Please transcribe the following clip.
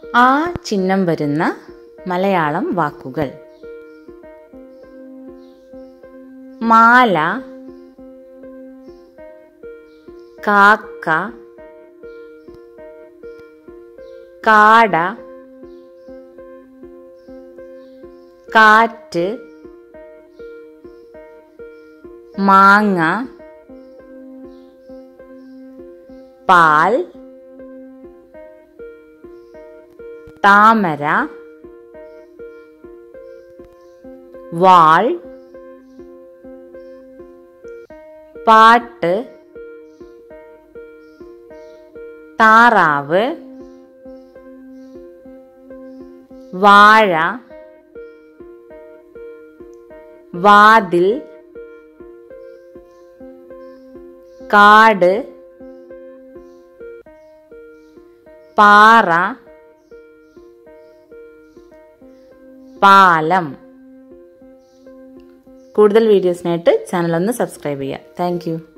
ആ ചിഹ്നം വരുന്ന മലയാളം വാക്കുകൾ മാല കാക്ക കാട കാറ്റ് മാങ്ങ പാൽ താമര വാൾ പാട്ട് താറാവ് വാഴ വാതിൽ കാട് പാറ പാലം കൂടുതൽ വീഡിയോസിനായിട്ട് ചാനൽ ഒന്ന് സബ്സ്ക്രൈബ് ചെയ്യുക താങ്ക്